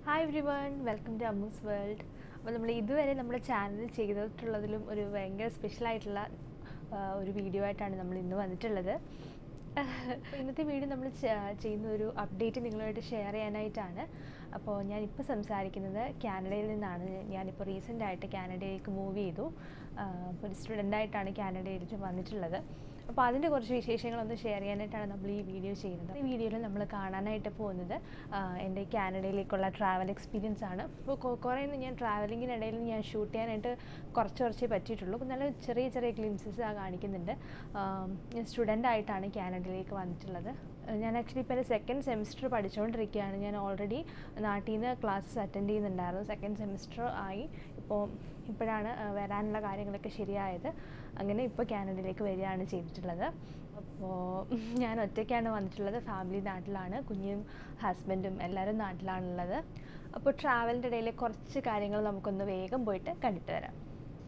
Hi everyone welcome to Ammu's world അപ്പോൾ നമ്മൾ ഇതുവരെ നമ്മുടെ ചാനൽ ചെയ്തിട്ടുള്ളതിലും ഒരു ഭയങ്കര സ്പെഷ്യൽ ആയിട്ടുള്ള ആ, ഒരു വീഡിയോ ആയിട്ടാണ് നമ്മൾ ഇന്ന് വന്നിട്ടുള്ളത് അപ്പോൾ ഇന്നത്തെ വീഡിയോ നമ്മൾ ചെയ്യുന്ന ഒരു അപ്ഡേറ്റ് നിങ്ങളുമായിട്ട് ഷെയർ ചെയ്യാനായിട്ടാണ് അപ്പോൾ ഞാനിപ്പോൾ സംസാരിക്കുന്നത് കാനഡയിൽ നിന്നാണ് ഞാനിപ്പോൾ റീസെൻ്റ് ആയിട്ട് കാനഡയിലേക്ക് മൂവ് ചെയ്തു ആ, അപ്പോൾ ഒരു സ്റ്റുഡൻ്റായിട്ടാണ് കാനഡയിലേക്ക് വന്നിട്ടുള്ളത് അപ്പോൾ അതിൻ്റെ കുറച്ച് വിശേഷങ്ങളൊന്ന് ഷെയർ ചെയ്യാനായിട്ടാണ് നമ്മൾ ഈ വീഡിയോ ചെയ്യുന്നത് ഈ വീഡിയോയിൽ നമ്മൾ കാണാനായിട്ട് പോകുന്നത് ആ, എൻ്റെ കാനഡയിലേക്കുള്ള ട്രാവൽ എക്സ്പീരിയൻസ് ആണ് അപ്പോൾ കൊ- കുറേ ഒന്നും ഞാൻ ട്രാവലിങ്ങിനിടയിൽ ഞാൻ ഷൂട്ട് ചെയ്യാനായിട്ട് കുറച്ച് കുറച്ചേ പറ്റിയിട്ടുള്ളൂ അപ്പോൾ നല്ല ചെറിയ ചെറിയ ഗ്ലിംസസ് ആ കാണിക്കുന്നുണ്ട് ആം, ഞാൻ സ്റ്റുഡൻ്റ് ആയിട്ടാണ് കാനഡയിലേക്ക് വന്നിട്ടുള്ളത് ഏഹ് ഞാൻ ആക്ച്വലി ഇപ്പോൾ എൻ്റെ സെക്കൻഡ് സെമിസ്റ്റർ പഠിച്ചുകൊണ്ടിരിക്കുകയാണ് ഞാൻ ഓൾറെഡി നാട്ടിൽ നിന്ന് ക്ലാസ്സസ് അറ്റൻഡ് ചെയ്യുന്നുണ്ടായിരുന്നു സെക്കൻഡ് സെമിസ്റ്റർ ആയി ഇപ്പോൾ ഇപ്പോഴാണ് ഏഹ് വരാനുള്ള കാര്യങ്ങളൊക്കെ ശരിയായത് അങ്ങനെ ഇപ്പോൾ കാനഡയിലേക്ക് വരികയാണ് ചെയ്തിട്ടുള്ളത് അപ്പോൾ ഞാൻ ഒറ്റയ്ക്കാണ് വന്നിട്ടുള്ളത് ഫാമിലി നാട്ടിലാണ് കുഞ്ഞും ഹസ്ബൻഡും എല്ലാവരും നാട്ടിലാണുള്ളത് അപ്പോൾ ട്രാവലിൻ്റെ ഇടയിൽ കുറച്ച് കാര്യങ്ങൾ നമുക്കൊന്ന് വേഗം പോയിട്ട് കണ്ടിട്ട് വരാം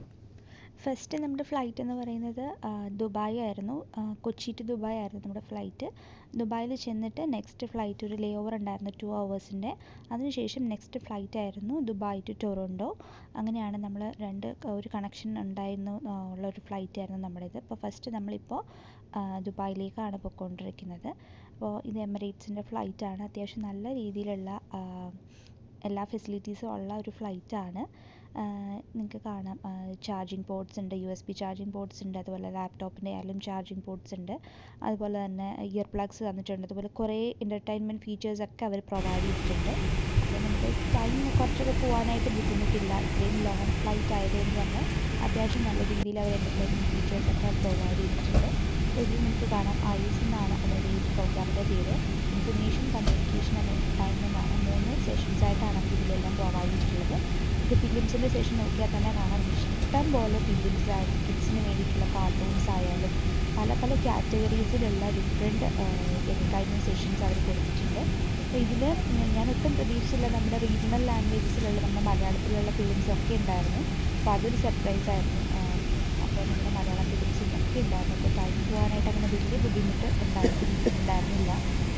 ഫസ്റ്റ് നമ്മുടെ ഫ്ലൈറ്റ് എന്ന് പറയുന്നത് ആ, ദുബായ് ആയിരുന്നു ആ, കൊച്ചി ടു ദുബായ് ആയിരുന്നു നമ്മുടെ ഫ്ലൈറ്റ് ദുബായിൽ ചെന്നിട്ട് നെക്സ്റ്റ് ഫ്ലൈറ്റ് ഒരു ലേ ഓവർ ഉണ്ടായിരുന്നു ടു ഹവേഴ്സിൻ്റെ അതിനുശേഷം നെക്സ്റ്റ് ഫ്ലൈറ്റ് ആയിരുന്നു ദുബായ് ടു ടൊറോണ്ടോ അങ്ങനെയാണ് നമ്മൾ രണ്ട് ക- ഒരു കണക്ഷൻ ഉണ്ടായിരുന്നു ആ, ഉള്ള ഒരു ഫ്ലൈറ്റ് ആയിരുന്നു നമ്മുടേത് അപ്പോൾ ഫസ്റ്റ് നമ്മളിപ്പോൾ ആ, ദുബായിലേക്കാണ് പോയിക്കൊണ്ടിരിക്കുന്നത് അപ്പോൾ ഇത് എമിറേറ്റ്സിൻ്റെ ഫ്ലൈറ്റാണ് അത്യാവശ്യം നല്ല രീതിയിലുള്ള ആ, എല്ലാ ഫെസിലിറ്റീസും ഉള്ള ഒരു ഫ്ലൈറ്റാണ് നിങ്ങൾക്ക് കാണാം ചാർജിങ് പോർട്സ് ഉണ്ട് U S B charging ports ഉണ്ട് അതുപോലെ ലാപ്ടോപ്പിൻ്റെ ആയാലും ചാർജിങ് പോർട്സ് ഉണ്ട് അതുപോലെ തന്നെ ഇയർ പ്ലഗ്സ് തന്നിട്ടുണ്ട് അതുപോലെ കുറേ എൻ്റർടൈൻമെൻറ്റ് ഫീച്ചേഴ്സ് ഒക്കെ അവർ പ്രൊവൈഡ് ചെയ്തിട്ടുണ്ട് അപ്പോൾ നമുക്ക് ടൈം കുറച്ചൊക്കെ പോകാനായിട്ട് ബുദ്ധിമുട്ടില്ല ഇത്രയും ലോങ് ഫ്ലൈറ്റ് ആയതുകൊണ്ട് തന്നെ അത്യാവശ്യം നല്ല രീതിയിൽ അവർ എൻ്റർടൈൻമെൻറ്റ് ഫീച്ചേഴ്സ് ഒക്കെ പ്രൊവൈഡ് ചെയ്തിട്ടുണ്ട് അപ്പോൾ ഇതിൽ നിങ്ങൾക്ക് കാണാം ഐസ് എന്നാണ് അതായത് ഈ പ്രോഗ്രാമിൻ്റെ പേര് ഇൻഫർമേഷൻ കമ്മ്യൂണിക്കേഷൻ ആൻഡ് എൻ്റർടൈൻമെൻറ്റ് ആണ് മൂന്ന് സെഷൻസ് ആയിട്ടാണ് നമുക്ക് ഇതിലെല്ലാം പ്രൊവൈഡ് ചെയ്തിട്ടുള്ളത് ഇത് ഫിലിംസിൻ്റെ സെഷൻ നോക്കിയാൽ തന്നെ കാണാം ഇഷ്ടം പോലെ ഫിലിംസ് ആയാലും കിഡ്സിന് വേണ്ടിയിട്ടുള്ള കാർട്ടൂൺസ് ആയാലും പല പല കാറ്റഗറീസിലുള്ള ഡിഫറെൻറ്റ് എൻ്റർടൈൻമെൻറ്റ് സെഷൻസ് അവർ കൊടുത്തിട്ടുണ്ട് അപ്പോൾ ഇതിൽ ഞാൻ ഒട്ടും പ്രതീക്ഷിച്ചില്ല നമ്മുടെ റീജിയണൽ ലാംഗ്വേജസിലുള്ള നമ്മുടെ മലയാളത്തിലുള്ള ഫിലിംസ് ഒക്കെ ഉണ്ടായിരുന്നു അപ്പോൾ അതൊരു സർപ്രൈസ് ആയിരുന്നു ആഹ് അപ്പോൾ നമ്മുടെ മലയാളം ഫിലിംസും ഒക്കെ ഉണ്ടായിരുന്നു അപ്പോൾ ടൈം പോകാനായിട്ട് അങ്ങനെ വലിയ ബുദ്ധിമുട്ട് ഉണ്ടായിരുന്നു ഉണ്ടായിരുന്നില്ല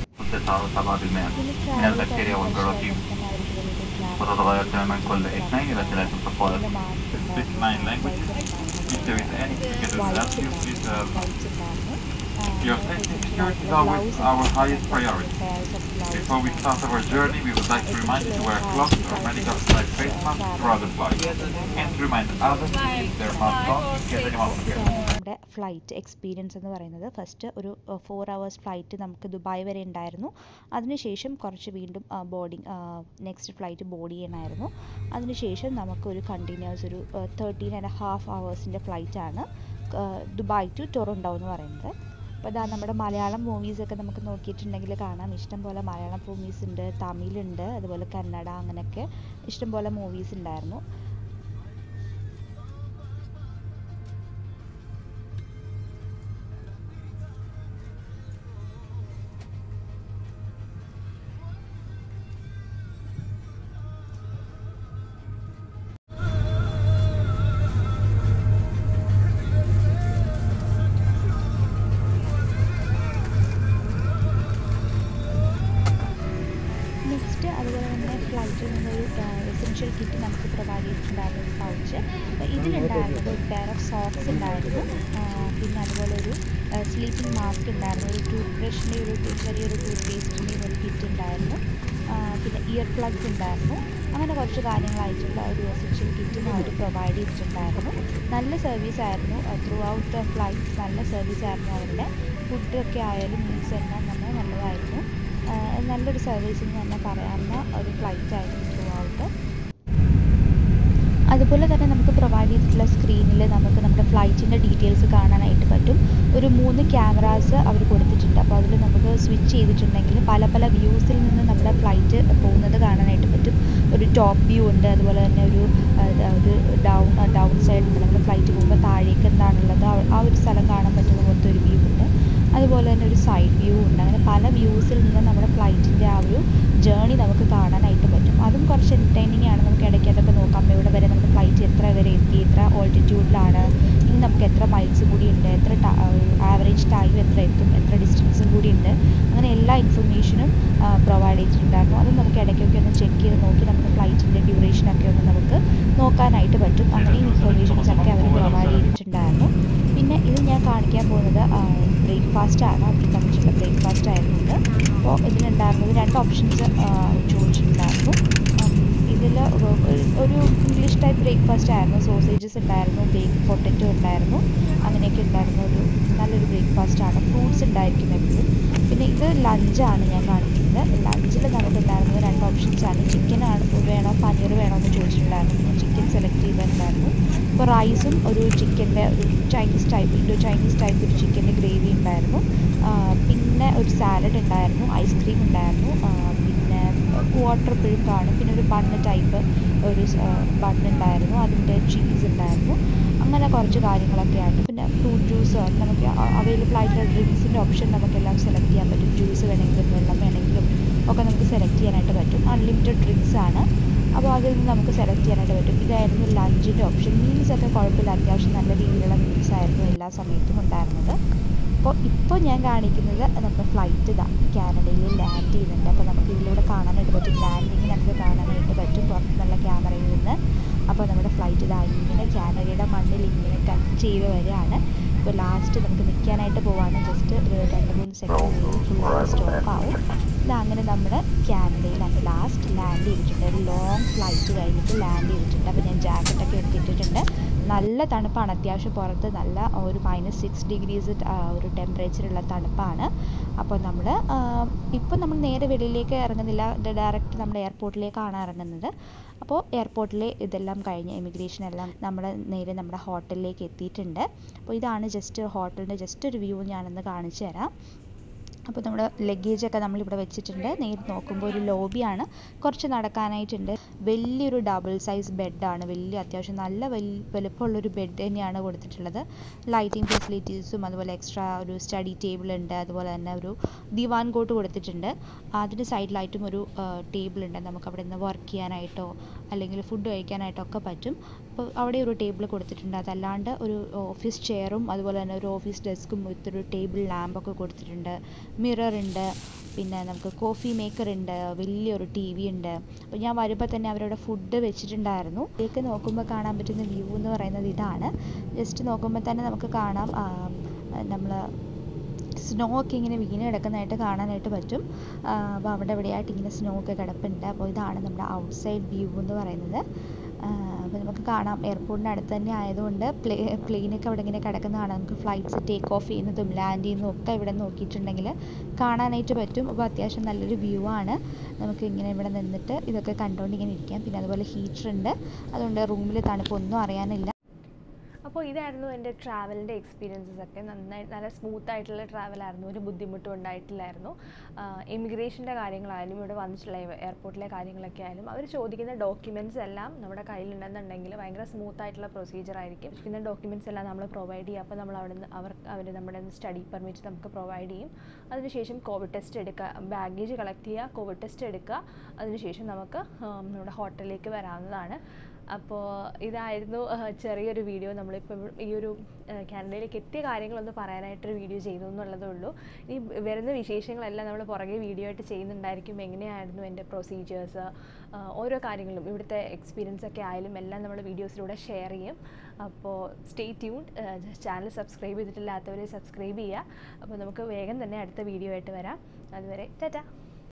تسعة وسبعة بالمئة ഇതിൽ من ട്രാവൽ البكتيريا والجراثيم തന്നെ അവർക്ക് വലിയൊരു class وتتغير تماما كل اثنين إلى ثلاث دقائق Speak nine languages. If there is any difficulty with that, you please uh, Your safety and security is always our highest priority. Before we start our journey, we would like to remind you to wear gloves or medical type face masks throughout the flight, and to remind others to keep their masks on in case anyone forgets. നമ്മുടെ flight experience എന്ന് പറയുന്നത് first ഒരു four hours flight നമുക്ക് Dubai വരെ ഉണ്ടായിരുന്നു അതിനുശേഷം കുറച്ച് വീണ്ടും ബോർഡിങ് നെക്സ്റ്റ് ഫ്ലൈറ്റ് ബോർഡ് ചെയ്യണമായിരുന്നു അതിനുശേഷം നമുക്കൊരു കണ്ടിന്യൂസ് ഒരു തേർട്ടീൻ ആൻഡ് ഹാഫ് അവേഴ്സിൻ്റെ ഫ്ലൈറ്റാണ് ദുബായ് ടു ടൊറോണ്ടോ എന്ന് പറയുന്നത് അപ്പോൾ ഇതാ നമ്മുടെ മലയാളം മൂവീസൊക്കെ നമുക്ക് നോക്കിയിട്ടുണ്ടെങ്കിൽ കാണാം ഇഷ്ടം പോലെ മലയാളം മൂവീസ് ഉണ്ട് തമിഴുണ്ട് അതുപോലെ കന്നഡ അങ്ങനെയൊക്കെ ഇഷ്ടം പോലെ മൂവീസ് ഉണ്ടായിരുന്നു നെക്സ്റ്റ് അതുപോലെ തന്നെ ഫ്ലൈറ്റിൽ നിന്നൊരു എസെൻഷ്യൽ കിറ്റ് നമുക്ക് പ്രൊവൈഡ് ചെയ്തിട്ടുണ്ടായിരുന്നു ഒരു പൗച്ച് അപ്പോൾ ഇതിലുണ്ടായിരുന്നത് ഒരു പെയർ ഓഫ് സോക്സ് ഉണ്ടായിരുന്നു ആ, പിന്നെ അതുപോലെ ഒരു സ്ലീപ്പിംഗ് മാസ്ക് ഉണ്ടായിരുന്നു ഒരു ടൂത്ത് ബ്രഷിൻ്റെ ഒരു ടൂ- ചെറിയൊരു ടൂത്ത് പേസ്റ്റിൻ്റെയും ഒരു കിറ്റ് ഉണ്ടായിരുന്നു ആ, പിന്നെ ഇയർ പ്ലഗ്സ് ഉണ്ടായിരുന്നു അങ്ങനെ കുറച്ച് കാര്യങ്ങളായിട്ടുള്ള ഒരു എസെൻഷ്യൽ കിറ്റും അവർ പ്രൊവൈഡ് ചെയ്തിട്ടുണ്ടായിരുന്നു നല്ല സർവീസ് ആയിരുന്നു ത്രൂ ഔട്ട് ദ ഫ്ലൈറ്റ് നല്ല സർവീസ് ആയിരുന്നു അവരുടെ ഫുഡൊക്കെ ആയാലും മീൽസ് എല്ലാം തന്നെ നല്ലതായിരുന്നു ആഹ് നല്ലൊരു സർവീസ് എന്ന് തന്നെ പറയാവുന്ന ഒരു ഫ്ലൈറ്റ് ആയിരുന്നു ത്രൂ ഔട്ട് അതുപോലെ തന്നെ നമുക്ക് പ്രൊവൈഡ് ചെയ്തിട്ടുള്ള സ്ക്രീനിൽ നമുക്ക് നമ്മുടെ ഫ്ലൈറ്റിൻ്റെ ഡീറ്റെയിൽസ് കാണാനായിട്ട് പറ്റും ഒരു മൂന്ന് ക്യാമറാസ് അവർ കൊടുത്തിട്ടുണ്ട് അപ്പോൾ അതിൽ നമുക്ക് സ്വിച്ച് ചെയ്തിട്ടുണ്ടെങ്കിൽ പല പല വ്യൂസിൽ നിന്ന് നമ്മുടെ ഫ്ലൈറ്റ് പോകുന്നത് കാണാനായിട്ട് പറ്റും ഒരു ടോപ്പ് വ്യൂ ഉണ്ട് അതുപോലെ തന്നെ ഒരു ആ, ഒരു ഡൗൺ ഡൗൺ സൈഡ് ഉണ്ട് നമ്മുടെ ഫ്ലൈറ്റ് പോകുമ്പോൾ താഴേക്ക് എന്താണുള്ളത് ആ- ആ ഒരു സ്ഥലം കാണാൻ പറ്റുന്ന പോലത്തെ ഒരു വ്യൂ ഉണ്ട് അതുപോലെ തന്നെ ഒരു സൈഡ് വ്യൂ ഉണ്ട് അങ്ങനെ പല വ്യൂസിൽ നിന്ന് നമ്മുടെ ഫ്ലൈറ്റിൻ്റെ ആ ഒരു ജേണി നമുക്ക് കാണാനായിട്ട് പറ്റും അതും കുറച്ച് എൻ്റർടൈനിങ് ആണ് നമുക്ക് ഇടയ്ക്ക് അതൊക്കെ നോക്കാം ഇവിടെ വരെ നമ്മുടെ ഫ്ലൈറ്റ് എത്ര വരെ എത്തി എത്ര ഓൾട്ടിറ്റ്യൂഡിലാണ് ഇനി നമുക്ക് എത്ര മൈൽസ് കൂടി ഉണ്ട് എത്ര ആവറേജ് ടൈം എത്ര എത്തും എത്ര ഡിസ്റ്റൻസും കൂടി ഉണ്ട് അങ്ങനെ എല്ലാ ഇൻഫർമേഷനും പ്രൊവൈഡ് ചെയ്തിട്ടുണ്ടായിരുന്നു അത് നമുക്ക് ഇടയ്ക്കൊക്കെ ഒന്ന് ചെക്ക് ചെയ്ത് നോക്കി നമുക്ക് ഫ്ലൈറ്റിൻ്റെ ഡ്യൂറേഷനൊക്കെ ഒന്ന് നമുക്ക് നോക്കാനായിട്ട് പറ്റും അങ്ങനെയും ഇൻഫർമേഷൻസ് ഒക്കെ അവർ പ്രൊവൈഡ് ചെയ്തിട്ടുണ്ടായിരുന്നു പിന്നെ ഇത് ഞാൻ കാണിക്കാൻ പോകുന്നത് ബ്രേക്ക്ഫാസ്റ്റ് ആണ് അവർ തന്നിട്ടുള്ള ബ്രേക്ക്ഫാസ്റ്റ് ആയിരുന്നു ഇത് അപ്പോൾ ഇതിലുണ്ടായിരുന്നത് രണ്ട് ഓപ്ഷൻസ് ചോദിച്ചിട്ടുണ്ടായിരുന്നു ഇതിൽ ഒരു ഇംഗ്ലീഷ് ടൈപ്പ് ബ്രേക്ക്ഫാസ്റ്റ് ആയിരുന്നു സോസേജസ് ഉണ്ടായിരുന്നു ബേക്ക് പൊട്ടറ്റോ ഉണ്ടായിരുന്നു അങ്ങനെയൊക്കെ ഉണ്ടായിരുന്ന ഒരു നല്ലൊരു ബ്രേക്ക്ഫാസ്റ്റ് ആണ് ഫ്രൂട്ട്സ് ഉണ്ടായിരിക്കും എപ്പോഴും പിന്നെ ഇത് ലഞ്ചാണ് ഞാൻ കാണിക്കുന്നത് ലഞ്ചിൽ നമുക്കുണ്ടായിരുന്നത് രണ്ട് ഓപ്ഷൻസ് ആണ് ചിക്കൻ ആണ് വേണോ പനീർ വേണോ എന്ന് ചോദിച്ചിട്ടുണ്ടായിരുന്നു ഞാൻ ചിക്കൻ സെലക്ട് ചെയ്തിട്ടുണ്ടായിരുന്നു അപ്പോൾ റൈസും ഒരു ചിക്കൻ്റെ ഒരു Chinese type Indo Chinese type ഒരു ചിക്കൻ്റെ ഗ്രേവി ഉണ്ടായിരുന്നു പിന്നെ ഒരു സാലഡ് ഉണ്ടായിരുന്നു ഐസ്ക്രീം ഉണ്ടായിരുന്നു പിന്നെ വാട്ടർ എപ്പോഴും കാണും പിന്നെ ഒരു ബണ്ണ് ടൈപ്പ് ഒരു ബണ്ണ് ഉണ്ടായിരുന്നു അതിൻ്റെ ചീസ് ഉണ്ടായിരുന്നു അങ്ങനെ കുറച്ച് കാര്യങ്ങളൊക്കെയാണ് പിന്നെ ഫ്രൂട്ട് ജ്യൂസ് നമുക്ക് അവൈലബിൾ ആയിട്ടുള്ള ഡ്രിങ്ക്സിൻ്റെ ഓപ്ഷൻ നമുക്കെല്ലാം സെലക്ട് ചെയ്യാൻ പറ്റും ജ്യൂസ് വേണമെങ്കിലും വെള്ളം വേണമെങ്കിലും ഒക്കെ നമുക്ക് സെലക്ട് ചെയ്യാനായിട്ട് പറ്റും അൺലിമിറ്റഡ് ഡ്രിങ്ക്സ് ആണ് അപ്പോൾ അതിൽ നിന്ന് നമുക്ക് സെലക്ട് ചെയ്യാനായിട്ട് പറ്റും ഇതായിരുന്നു ലഞ്ചിൻ്റെ ഓപ്ഷൻ മീൽസ് ഒക്കെ കുഴപ്പമില്ല അത്യാവശ്യം നല്ല രീതിയിലുള്ള മീൽസ് ആയിരുന്നു എല്ലാ സമയത്തും ഉണ്ടായിരുന്നത് അപ്പോൾ ഇപ്പോൾ ഞാൻ കാണിക്കുന്നത് നമ്മുടെ ഫ്ലൈറ്റ് ഇതാ കാനഡയിൽ ലാൻഡ് ചെയ്യുന്നുണ്ട് അപ്പോൾ നമുക്ക് ഇതിലൂടെ കാണാനായിട്ട് പറ്റും ലാൻഡിങ് നമുക്ക് കാണാനായിട്ട് പറ്റും പുറത്തുനിന്നുള്ള ക്യാമറയിൽ നിന്ന് അപ്പോൾ നമ്മുടെ ഫ്ലൈറ്റ് ഇതാ ഇങ്ങനെ കാനഡയുടെ മണ്ണിൽ ഇങ്ങനെ ടച്ച് ചെയ്ത് വരികയാണ് ഇപ്പോൾ ലാസ്റ്റ് നമുക്ക് നിൽക്കാനായിട്ട് പോവാണ് ജസ്റ്റ് ഒരു രണ്ട് മൂന്ന് സെക്കൻഡ് ഫുൾ സ്റ്റോപ്പ് ആവും ഇതാ അങ്ങനെ നമ്മൾ കാനഡയിൽ ലാസ്റ്റ് ലാൻഡ് ചെയ്തിട്ടുണ്ട് ഒരു ലോങ് ഫ്ലൈറ്റ് കഴിഞ്ഞിട്ട് ലാൻഡ് ചെയ്തിട്ടുണ്ട് അപ്പോൾ ഞാൻ ജാക്കറ്റൊക്കെ എടുത്തിട്ടിട്ടുണ്ട് നല്ല തണുപ്പാണ് അത്യാവശ്യം പുറത്ത് നല്ല ഒരു മൈനസ് സിക്സ് ഡിഗ്രീസ് ഒരു ടെമ്പറേച്ചറുള്ള തണുപ്പാണ് അപ്പോൾ നമ്മൾ ഇപ്പോൾ നമ്മൾ നേരെ വെളിയിലേക്ക് ഇറങ്ങുന്നില്ല ഡയറക്റ്റ് നമ്മൾ എയർപോർട്ടിലേക്കാണ് ഇറങ്ങുന്നത് അപ്പോൾ എയർപോർട്ടിൽ ഇതെല്ലാം കഴിഞ്ഞ് ഇമിഗ്രേഷൻ എല്ലാം നമ്മൾ നേരെ നമ്മുടെ ഹോട്ടലിലേക്ക് എത്തിയിട്ടുണ്ട് അപ്പോൾ ഇതാണ് ജസ്റ്റ് ഹോട്ടലിൻ്റെ ജസ്റ്റ് ഒരു വ്യൂ ഞാനൊന്ന് കാണിച്ചു തരാം അപ്പോൾ നമ്മുടെ ലഗേജൊക്കെ നമ്മളിവിടെ വെച്ചിട്ടുണ്ട് നേരെ നോക്കുമ്പോൾ ഒരു ലോബിയാണ് കുറച്ച് നടക്കാനായിട്ടുണ്ട് വലിയൊരു ഡബിൾ സൈസ് ബെഡാണ് വലിയ അത്യാവശ്യം നല്ല വലി വലുപ്പമുള്ളൊരു ബെഡ് തന്നെയാണ് കൊടുത്തിട്ടുള്ളത് ലൈറ്റിംഗ് ഫെസിലിറ്റീസും അതുപോലെ എക്സ്ട്രാ ഒരു സ്റ്റഡി ടേബിൾ ഉണ്ട് അതുപോലെ തന്നെ ഒരു ദിവാൻ കോട്ട് കൊടുത്തിട്ടുണ്ട് അതിന് സൈഡിലായിട്ടും ഒരു ടേബിൾ ഉണ്ട് നമുക്ക് അവിടെ നിന്ന് വർക്ക് ചെയ്യാനായിട്ടോ അല്ലെങ്കിൽ ഫുഡ് കഴിക്കാനായിട്ടോ ഒക്കെ പറ്റും അപ്പോൾ അവിടെ ഒരു ടേബിൾ കൊടുത്തിട്ടുണ്ട് അതല്ലാണ്ട് ഒരു ഓഫീസ് ചെയറും അതുപോലെ തന്നെ ഒരു ഓഫീസ് ഡെസ്കും വിത്ത് ഒരു ടേബിൾ ലാമ്പൊക്കെ കൊടുത്തിട്ടുണ്ട് മിറർ ഉണ്ട് പിന്നെ നമുക്ക് കോഫി മേക്കർ ഉണ്ട് വലിയൊരു ടി വി ഉണ്ട് അപ്പോൾ ഞാൻ വരുമ്പോൾ തന്നെ അവരവിടെ ഫുഡ് വെച്ചിട്ടുണ്ടായിരുന്നു ഇതിലേക്ക് നോക്കുമ്പോൾ കാണാൻ പറ്റുന്ന വ്യൂ എന്ന് പറയുന്നത് ഇതാണ് ജസ്റ്റ് നോക്കുമ്പോൾ തന്നെ നമുക്ക് കാണാം നമ്മൾ സ്നോ ഒക്കെ ഇങ്ങനെ വീണ് കിടക്കുന്നതായിട്ട് കാണാനായിട്ട് പറ്റും അപ്പോൾ അവിടെ എവിടെയായിട്ട് ഇങ്ങനെ സ്നോ ഒക്കെ കിടപ്പുണ്ട് അപ്പോൾ ഇതാണ് നമ്മുടെ ഔട്ട്സൈഡ് വ്യൂ എന്ന് പറയുന്നത് അപ്പോൾ നമുക്ക് കാണാം എയർപോർട്ടിൻ്റെ അടുത്ത് തന്നെ ആയതുകൊണ്ട് പ്ലേ പ്ലെയിനൊക്കെ അവിടെ ഇങ്ങനെ കിടക്കുന്ന കാണാം നമുക്ക് ഫ്ലൈറ്റ്സ് ടേക്ക് ഓഫ് ചെയ്യുന്നതും ലാൻഡ് ചെയ്യുന്നതും ഒക്കെ ഇവിടെ നോക്കിയിട്ടുണ്ടെങ്കിൽ കാണാനായിട്ട് പറ്റും അപ്പോൾ അത്യാവശ്യം നല്ലൊരു വ്യൂ ആണ് നമുക്ക് ഇങ്ങനെ ഇവിടെ നിന്നിട്ട് ഇതൊക്കെ കണ്ടുകൊണ്ട് ഇങ്ങനെ ഇരിക്കാം പിന്നെ അതുപോലെ ഹീറ്റർ ഉണ്ട് അതുകൊണ്ട് റൂമിൽ തണുപ്പൊന്നും അറിയാനില്ല അപ്പോൾ ഇതായിരുന്നു എൻ്റെ ട്രാവലിൻ്റെ എക്സ്പീരിയൻസസ് ഒക്കെ നന്നായി നല്ല സ്മൂത്ത് ആയിട്ടുള്ള ട്രാവലായിരുന്നു ഒരു ബുദ്ധിമുട്ടും ഉണ്ടായിട്ടില്ലായിരുന്നു ഇമിഗ്രേഷൻ്റെ കാര്യങ്ങളായാലും ഇവിടെ വന്നിട്ടുള്ള എയർപോർട്ടിലെ കാര്യങ്ങളൊക്കെ ആയാലും അവർ ചോദിക്കുന്ന ഡോക്യുമെൻറ്റ്സ് എല്ലാം നമ്മുടെ കയ്യിലുണ്ടെന്നുണ്ടെങ്കിൽ ഭയങ്കര സ്മൂത്ത് ആയിട്ടുള്ള പ്രൊസീജിയർ ആയിരിക്കും പിന്നെ ഡോക്യുമെൻറ്റ്സ് എല്ലാം നമ്മൾ പ്രൊവൈഡ് ചെയ്യുക അപ്പോൾ നമ്മൾ അവിടെ നിന്ന് അവർ അവർ നമ്മുടെ സ്റ്റഡി പെർമിറ്റ് നമുക്ക് പ്രൊവൈഡ് ചെയ്യും അതിനുശേഷം കോവിഡ് ടെസ്റ്റ് എടുക്കുക ബാഗേജ് കളക്ട് ചെയ്യുക കോവിഡ് ടെസ്റ്റ് എടുക്കുക അതിനുശേഷം നമുക്ക് നമ്മുടെ ഹോട്ടലിലേക്ക് വരാവുന്നതാണ് അപ്പോൾ ഇതായിരുന്നു ചെറിയൊരു വീഡിയോ നമ്മളിപ്പോൾ ഈ ഒരു കാനഡയിലേക്ക് എത്തിയ കാര്യങ്ങളൊന്ന് പറയാനായിട്ടൊരു വീഡിയോ ചെയ്തു എന്നുള്ളതേ ഉള്ളൂ ഈ വരുന്ന വിശേഷങ്ങളെല്ലാം നമ്മൾ പുറകെ വീഡിയോ ആയിട്ട് ചെയ്യുന്നുണ്ടായിരിക്കും എങ്ങനെയായിരുന്നു എൻ്റെ പ്രൊസീജിയേഴ്സ് ഓരോ കാര്യങ്ങളും ഇവിടുത്തെ എക്സ്പീരിയൻസ് ഒക്കെ ആയാലും എല്ലാം നമ്മൾ വീഡിയോസിലൂടെ ഷെയർ ചെയ്യും അപ്പോൾ സ്റ്റേ ട്യൂൺഡ് ചാനൽ സബ്സ്ക്രൈബ് ചെയ്തിട്ടില്ലാത്തവരെ സബ്സ്ക്രൈബ് ചെയ്യുക അപ്പോൾ നമുക്ക് വേഗം തന്നെ അടുത്ത വീഡിയോ ആയിട്ട് വരാം അതുവരെ ടാറ്റ